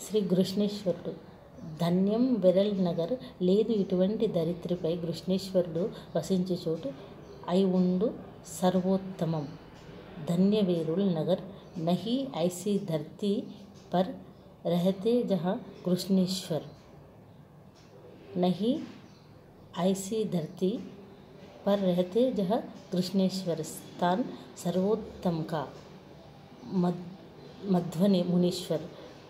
శ్రీ కృష్ణేశ్వరుడు ధన్యం విరల్ నగర్ లేదు ఇటువంటి ధరిత్రిపై కృష్ణేశ్వరుడు వసించు చోటు అయి ఉండు సర్వోత్తమం ధన్యవేరుల్ నగర్ నహి ఐసి ధర్తీ పర్ रहते जहाँ कृष्णेश्वर नहीं ऐसी धरती पर रहते जहाँ कृष्णेश्वर स्थान सर्वोत्तम का మద్ మధ్వని మునీశ్వర్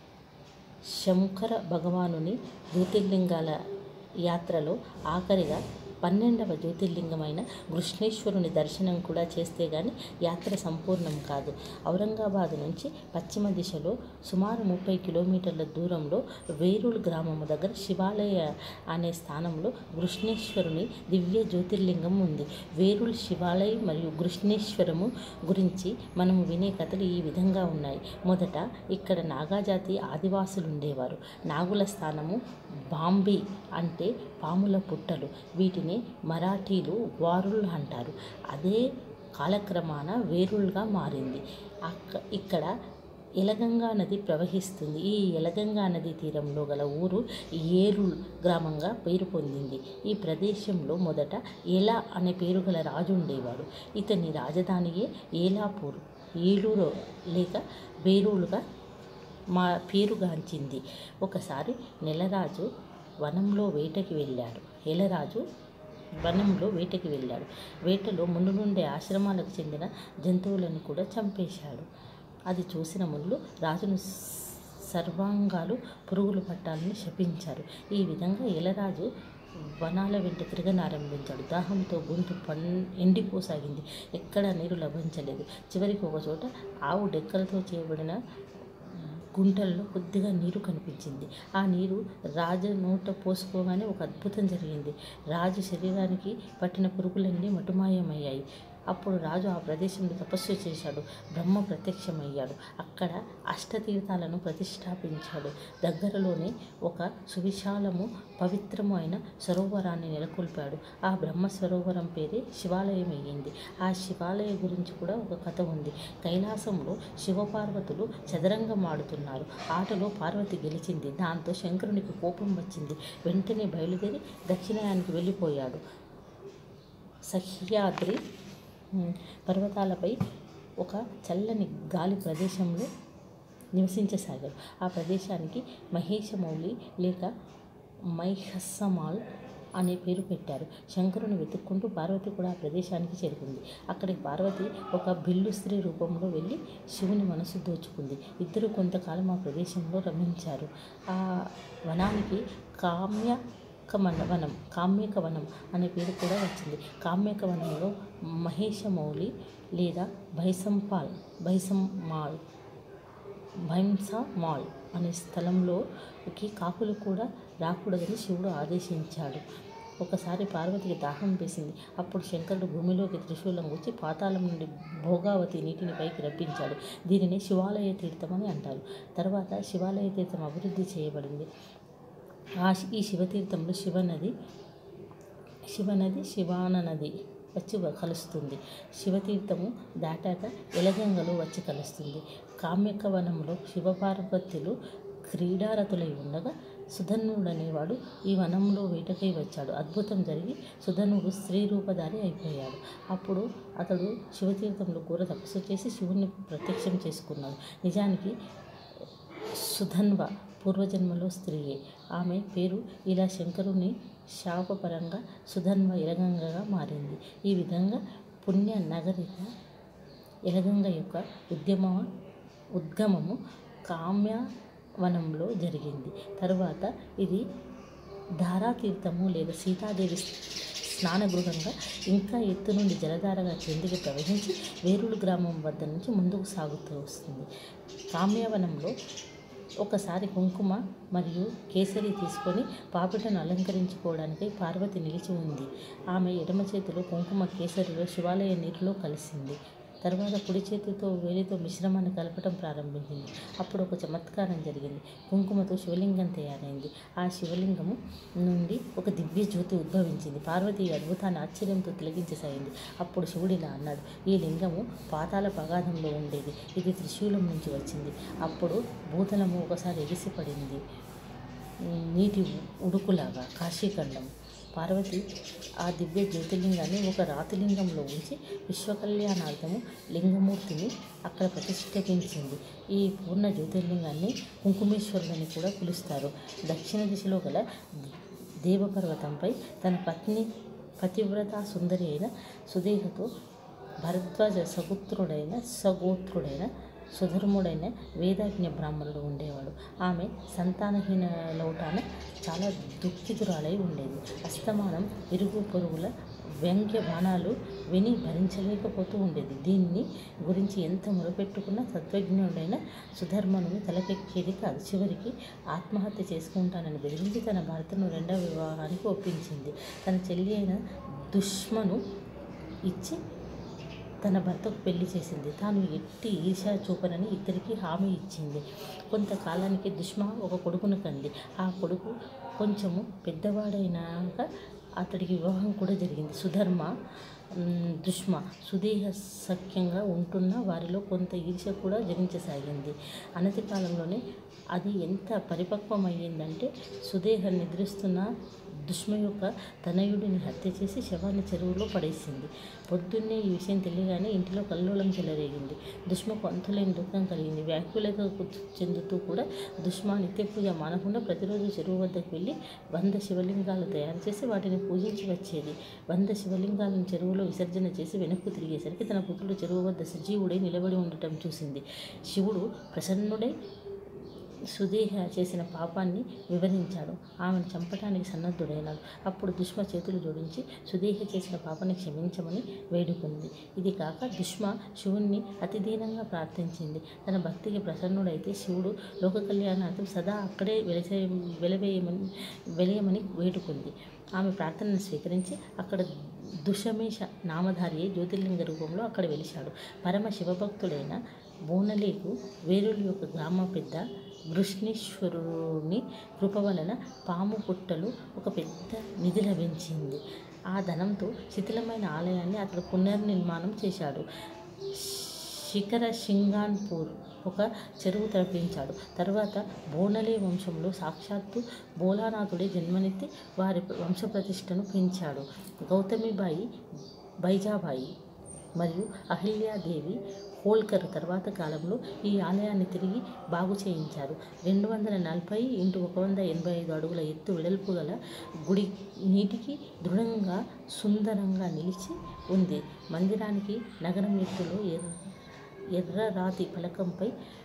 శంకర భగవానుని జ్యోతిర్లింగాల యాత్రలో ఆఖరిగా పన్నెండవ జ్యోతిర్లింగమైన కృష్ణేశ్వరుని దర్శనం కూడా చేస్తే గాని యాత్ర సంపూర్ణం కాదు ఔరంగాబాద్ నుంచి పశ్చిమ దిశలో సుమారు ముప్పై కిలోమీటర్ల దూరంలో వేరూల్ గ్రామము దగ్గర శివాలయ అనే స్థానంలో కృష్ణేశ్వరుని దివ్య జ్యోతిర్లింగం ఉంది వేరూల్ శివాలయం మరియు కృష్ణేశ్వరము గురించి మనము వినే కథలు ఈ విధంగా ఉన్నాయి మొదట ఇక్కడ నాగాజాతి ఆదివాసులు ఉండేవారు నాగుల స్థానము బాంబి అంటే పాముల పుట్టలు వీటిని మరాఠీలు వారుల్ అంటారు అదే కాలక్రమాన వేరుల్గా మారింది అక్క ఇక్కడ ఎలగంగా నది ప్రవహిస్తుంది ఈ ఎలగంగా నది తీరంలో గల ఊరు ఏరుల్ గ్రామంగా పేరు పొందింది ఈ ప్రదేశంలో మొదట ఏలా అనే పేరు గల రాజు ఉండేవాడు ఇతని రాజధానియే ఏలాపూర్ ఏలూరు లేక బేరూలుగా మా పేరుగాంచింది ఒకసారి నెలరాజు వనంలో వేటకి వెళ్ళాడు ఎలరాజు వనంలో వేటకి వెళ్ళాడు వేటలో ముందు నుండే ఆశ్రమాలకు చెందిన జంతువులను కూడా చంపేశాడు అది చూసిన ముళ్ళు రాజును సర్వాంగాలు పురుగులు పట్టాలని శపించారు ఈ విధంగా ఎలరాజు వనాల వెంట తిరగనారంభించాడు దాహంతో గొంతు పన్ ఎండిపోసాగింది ఎక్కడా నీరు లభించలేదు చివరికి ఒక చోట ఆవు డెక్కలతో చేయబడిన గుంటల్లో కొద్దిగా నీరు కనిపించింది ఆ నీరు రాజు నోట పోసుకోగానే ఒక అద్భుతం జరిగింది రాజు శరీరానికి పట్టిన పురుగులన్నీ మటుమాయమయ్యాయి అప్పుడు రాజు ఆ ప్రదేశంలో తపస్సు చేశాడు బ్రహ్మ ప్రత్యక్షమయ్యాడు అక్కడ అష్టతీర్థాలను ప్రతిష్టాపించాడు దగ్గరలోనే ఒక సువిశాలము పవిత్రము అయిన సరోవరాన్ని నెలకొల్పాడు ఆ బ్రహ్మ సరోవరం పేరే శివాలయం అయ్యింది ఆ శివాలయం గురించి కూడా ఒక కథ ఉంది కైలాసంలో శివపార్వతులు చదరంగం ఆడుతున్నారు ఆటలో పార్వతి గెలిచింది దాంతో శంకరునికి కోపం వచ్చింది వెంటనే బయలుదేరి దక్షిణాయానికి వెళ్ళిపోయాడు సహ్యాద్రి ఉమ్, పర్వతాలపై ఒక చల్లని గాలి ప్రదేశంలో నివసించసాగాడు ఆ ప్రదేశానికి మహేశమౌళి లేక మైహస్సమాల్ అనే పేరు పెట్టారు శంకరుని వెతుక్కుంటూ పార్వతి కూడా ఆ ప్రదేశానికి చేరుకుంది అక్కడికి పార్వతి ఒక బిల్లు స్త్రీ రూపంలో వెళ్ళి శివుని మనసు దోచుకుంది ఇద్దరు కొంతకాలం ఆ ప్రదేశంలో రమించారు ఆ వనానికి కామ్య కామ్యక వనం కామ్యక వనం అనే పేరు కూడా వచ్చింది కామ్యక వనంలో మహేశమౌళి లేదా భైసంపాల్ భైసంమాల్ భైంసా మాల్ అనే స్థలంలోకి కాకులు కూడా రాకూడదని శివుడు ఆదేశించాడు ఒకసారి పార్వతికి దాహం వేసింది అప్పుడు శంకరుడు భూమిలోకి త్రిశూలం వచ్చి పాతాళం నుండి భోగావతి నీటిని పైకి రప్పించాడు దీనిని శివాలయ తీర్థం అని అంటారు తర్వాత శివాలయ తీర్థం అభివృద్ధి చేయబడింది ఆ ఈ శివతీర్థంలో శివనది శివనది శివాన నది వచ్చి వ- కలుస్తుంది శివతీర్థము దాటాక ఎలగంగలో వచ్చి కలుస్తుంది కామ్యక వనంలో శివపార్వతులు క్రీడారతులై ఉండగా సుధన్వుడు అనేవాడు ఈ వనంలో వేటకై వచ్చాడు అద్భుతం జరిగి సుధన్వుడు స్త్రీ రూపధారి అయిపోయాడు అప్పుడు అతడు శివతీర్థంలో ఘోర తపస్సు చేసి శివుణ్ణి ప్రత్యక్షం చేసుకున్నాడు నిజానికి సుధన్వ పూర్వజన్మలో స్త్రీయే ఆమె పేరు ఇలా శంకరుని శాపపరంగా సుధన్వ ఎలగంగగా మారింది ఈ విధంగా పుణ్య నగరిక ఎలగంగ యొక్క ఉద్యమ ఉద్గమము కామ్యవనంలో జరిగింది తరువాత ఇది ధారాతీర్థము లేదా సీతాదేవి స్నానగృహంగా ఇంకా ఎత్తు నుండి జలధారగా కిందికి ప్రవహించి వేరుడు గ్రామం వద్ద నుంచి ముందుకు సాగుతూ వస్తుంది కామ్యవనంలో ఒకసారి కుంకుమ మరియు కేసరి తీసుకొని పాపిటను అలంకరించుకోవడానికి పార్వతి నిలిచి ఉంది ఆమె ఎడమ చేతిలో కుంకుమ కేసరిలో శివాలయ నీటిలో కలిసింది తర్వాత కుడి చేతితో వేలితో మిశ్రమాన్ని కలపటం ప్రారంభించింది అప్పుడు ఒక చమత్కారం జరిగింది కుంకుమతో శివలింగం తయారైంది ఆ శివలింగము నుండి ఒక దివ్య జ్యోతి ఉద్భవించింది పార్వతి ఈ అద్భుతాన్ని ఆశ్చర్యంతో తిలగించసాగింది అప్పుడు శివుడు ఇలా అన్నాడు ఈ లింగము పాతాల పగాధంలో ఉండేది ఇది త్రిశూలం నుంచి వచ్చింది అప్పుడు భూతలము ఒకసారి ఎగిసిపడింది నీటి ఉడుకులాగా కాశీఖండం పార్వతి ఆ దివ్య జ్యోతిర్లింగాన్ని ఒక రాతిలింగంలో ఉంచి విశ్వకళ్యాణార్థము లింగమూర్తిని అక్కడ ప్రతిష్ఠించింది ఈ పూర్ణ జ్యోతిర్లింగాన్ని కుంకుమేశ్వరులని కూడా పిలుస్తారు దక్షిణ దిశలో గల దేవపర్వతంపై తన పత్ని పతివ్రత సుందరి అయిన సుదేహతో భరద్వాజ సపుత్రుడైన సగోత్రుడైన సుధర్ముడైన వేదాజ్ఞ బ్రాహ్మణుడు ఉండేవాడు ఆమె సంతానహీనలౌటాన చాలా దుఃఖితురాలై ఉండేది అస్తమానం ఇరుగు పొరుగుల వ్యంగ్య బాణాలు విని భరించలేకపోతూ ఉండేది దీన్ని గురించి ఎంత మొరపెట్టుకున్నా తత్వజ్ఞుడైన సుధర్మనుని తలకెక్కేది కాదు చివరికి ఆత్మహత్య చేసుకుంటానని బెదిరించి తన భర్తను రెండవ వివాహానికి ఒప్పించింది తన చెల్లి అయిన దుష్మను ఇచ్చి తన భర్తకు పెళ్లి చేసింది తాను ఎట్టి ఈర్షా చూపనని ఇద్దరికి హామీ ఇచ్చింది కొంతకాలానికి దుష్మ ఒక కొడుకును కంది ఆ కొడుకు కొంచెము పెద్దవాడైనాక అతడికి వివాహం కూడా జరిగింది సుధర్మ మ్, దుష్మ సుదేహ సఖ్యంగా ఉంటున్న వారిలో కొంత ఈర్ష్య కూడా జరించసాగింది అనతి కాలంలోనే అది ఎంత పరిపక్వమయ్యిందంటే సుదేహ నిద్రిస్తున్న దుష్మ యొక్క తనయుడిని హత్య చేసి శవాన్ని చెరువులో పడేసింది పొద్దున్నే ఈ విషయం తెలియగానే ఇంటిలో కల్లోలం చెలరేగింది దుష్మకు అంతులేని దుఃఖం కలిగింది వ్యాకులత చెందుతూ కూడా దుష్మ నిత్య పూజ మానకుండా ప్రతిరోజు చెరువు వద్దకు వెళ్ళి వంద శివలింగాలు తయారు చేసి వాటిని పూజించి వచ్చేది వంద శివలింగాలను చెరువులో విసర్జన చేసి వెనక్కు తిరిగేసరికి తన పుత్రుడు చెరువు వద్ద సజీవుడై నిలబడి ఉండటం చూసింది శివుడు ప్రసన్నుడై సుదేహ చేసిన పాపాన్ని వివరించాడు ఆమెను చంపటానికి సన్నద్ధుడైనాడు అప్పుడు దుష్మ చేతులు జోడించి సుదేహ చేసిన పాపాన్ని క్షమించమని వేడుకుంది ఇది కాక దుష్మ శివుణ్ణి అతి దీనంగా ప్రార్థించింది తన భక్తికి ప్రసన్నుడైతే శివుడు లోక కళ్యాణార్థం సదా అక్కడే వెలసే వెలవేయమని వెలయమని వేడుకుంది ఆమె ప్రార్థనను స్వీకరించి అక్కడ దుషమేష నామధారి అయి జ్యోతిర్లింగ రూపంలో అక్కడ వెలిశాడు పరమ శివభక్తుడైన బోనలేకు వేరుల యొక్క గ్రామ పెద్ద వృష్ణీశ్వరుని కృప వలన పాము పుట్టలు ఒక పెద్ద నిధి లభించింది ఆ ధనంతో శిథిలమైన ఆలయాన్ని అతడు పునర్నిర్మాణం చేశాడు శిఖర సింగాన్పూర్ ఒక చెరువు తరపించాడు తర్వాత బోనలే వంశంలో సాక్షాత్తు భోలానాథుడే జన్మనెత్తి వారి వంశప్రతిష్టను పెంచాడు గౌతమిబాయి బైజాబాయి మరియు అహిల్యాదేవి హోల్కర్ తర్వాత కాలంలో ఈ ఆలయాన్ని తిరిగి బాగు చేయించారు రెండు వందల నలభై ఇంటూ ఒక వంద ఎనభై ఐదు అడుగుల ఎత్తు వెడల్పు గల గుడి నీటికి దృఢంగా సుందరంగా నిలిచి ఉంది మందిరానికి నగరం ఎత్తులో ఎర్ర ఎర్ర రాతి ఫలకంపై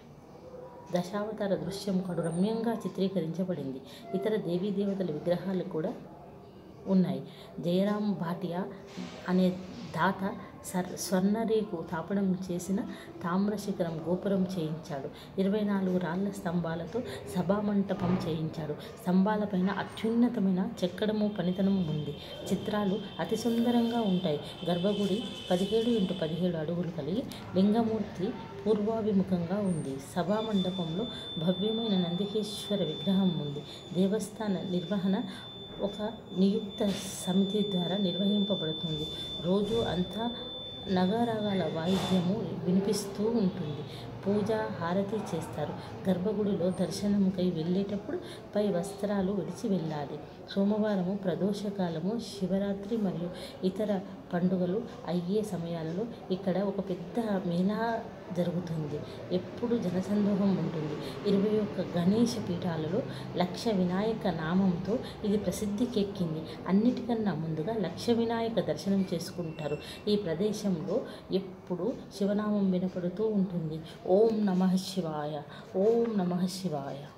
దశావతార దృశ్యం కడు రమ్యంగా చిత్రీకరించబడింది ఇతర దేవీ దేవతల విగ్రహాలు కూడా ఉన్నాయి జయరాం భాటియా అనే దాత సర్ స్వర్ణరేకు తాపడం చేసిన తామ్రశిఖరం గోపురం చేయించాడు ఇరవై నాలుగు రాళ్ల స్తంభాలతో సభామంటపం చేయించాడు స్తంభాలపైన అత్యున్నతమైన చెక్కడము పనితనం ఉంది చిత్రాలు అతి సుందరంగా ఉంటాయి గర్భగుడి పదిహేడు ఇంటూ పదిహేడు అడుగులు కలిగి లింగమూర్తి పూర్వాభిముఖంగా ఉంది సభా మండపంలో భవ్యమైన నందికేశ్వర విగ్రహం ఉంది దేవస్థాన నిర్వహణ ఒక నియుక్త సమితి ద్వారా నిర్వహింపబడుతుంది రోజు అంతా నగారాగాల వాయిద్యము వినిపిస్తూ ఉంటుంది పూజ హారతి చేస్తారు గర్భగుడిలో దర్శనంకై వెళ్ళేటప్పుడు పై వస్త్రాలు విడిచి వెళ్ళాలి సోమవారము ప్రదోషకాలము శివరాత్రి మరియు ఇతర పండుగలు అయ్యే సమయాలలో ఇక్కడ ఒక పెద్ద మేళా జరుగుతుంది ఎప్పుడు జనసందోహం ఉంటుంది ఇరవై ఒక్క గణేష పీఠాలలో లక్ష వినాయక నామంతో ఇది ప్రసిద్ధికెక్కింది అన్నిటికన్నా ముందుగా లక్ష వినాయక దర్శనం చేసుకుంటారు ఈ ప్రదేశంలో ఎప్పుడు శివనామం వినపడుతూ ఉంటుంది ఓం నమ శివాయ ఓం నమ శివాయ